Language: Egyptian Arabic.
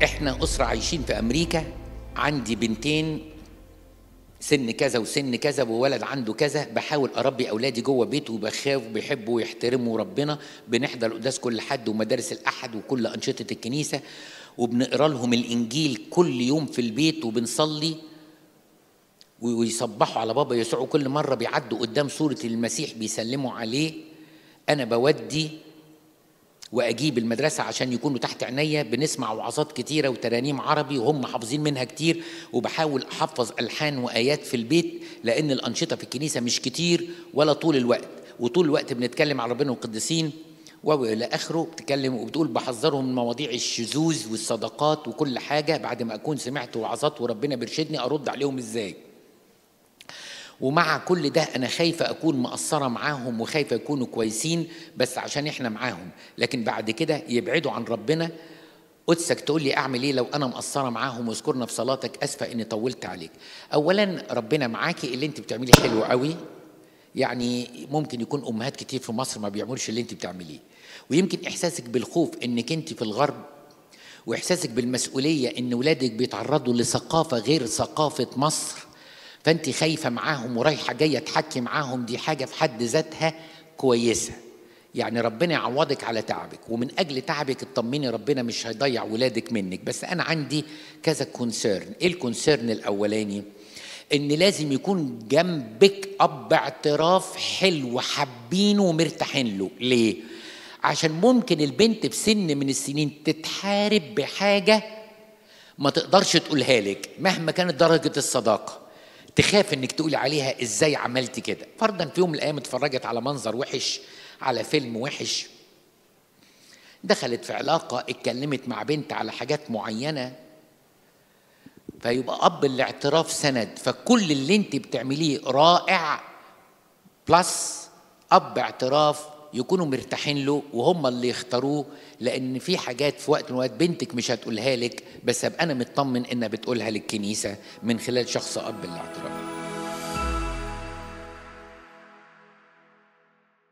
احنا اسره عايشين في امريكا عندي بنتين سن كذا وسن كذا وولد عنده كذا بحاول اربي اولادي جوه بيته وبخاف وبيحبوا ويحترموا ربنا بنحضر قداس كل حد ومدارس الاحد وكل انشطه الكنيسه وبنقرا لهم الانجيل كل يوم في البيت وبنصلي ويصبحوا على بابا يسوع وكل مره بيعدوا قدام صوره المسيح بيسلموا عليه انا بودي واجيب المدرسه عشان يكونوا تحت عينيا بنسمع وعظات كتيره وترانيم عربي وهم حافظين منها كتير وبحاول احفظ الحان وايات في البيت لان الانشطه في الكنيسه مش كتير ولا طول الوقت وطول الوقت بنتكلم على ربنا والقديسين والى اخره بتتكلم وبتقول بحذرهم من مواضيع الشذوذ والصدقات وكل حاجه بعد ما اكون سمعت وعظات وربنا بيرشدني ارد عليهم ازاي ومع كل ده انا خايفه اكون مقصره معاهم وخايفه يكونوا كويسين بس عشان احنا معاهم لكن بعد كده يبعدوا عن ربنا قدسك تقول لي اعمل ايه لو انا مقصره معاهم واذكرنا في صلاتك اسفه اني طولت عليك اولا ربنا معاكي اللي انت بتعمليه حلو قوي يعني ممكن يكون امهات كتير في مصر ما بيعملوش اللي انت بتعمليه ويمكن احساسك بالخوف انك انت في الغرب واحساسك بالمسؤوليه ان ولادك بيتعرضوا لثقافه غير ثقافه مصر فانت خايفه معاهم ورايحه جايه تحكي معاهم دي حاجه في حد ذاتها كويسه يعني ربنا يعوضك على تعبك ومن اجل تعبك اطمني ربنا مش هيضيع ولادك منك بس انا عندي كذا كونسيرن ايه الكونسيرن الاولاني ان لازم يكون جنبك اب اعتراف حلو حابينه ومرتاحين له ليه عشان ممكن البنت في سن من السنين تتحارب بحاجه ما تقدرش تقولها لك مهما كانت درجه الصداقه تخاف انك تقولي عليها ازاي عملتي كده فرضا في يوم من الايام اتفرجت على منظر وحش على فيلم وحش دخلت في علاقة اتكلمت مع بنت على حاجات معينة فيبقى أب الاعتراف سند فكل اللي انت بتعمليه رائع بلس أب اعتراف يكونوا مرتاحين له وهم اللي يختاروه لان في حاجات في وقت من الوقت بنتك مش هتقولها لك بس ابقى انا مطمن انها بتقولها للكنيسه من خلال شخص اب الاعتراف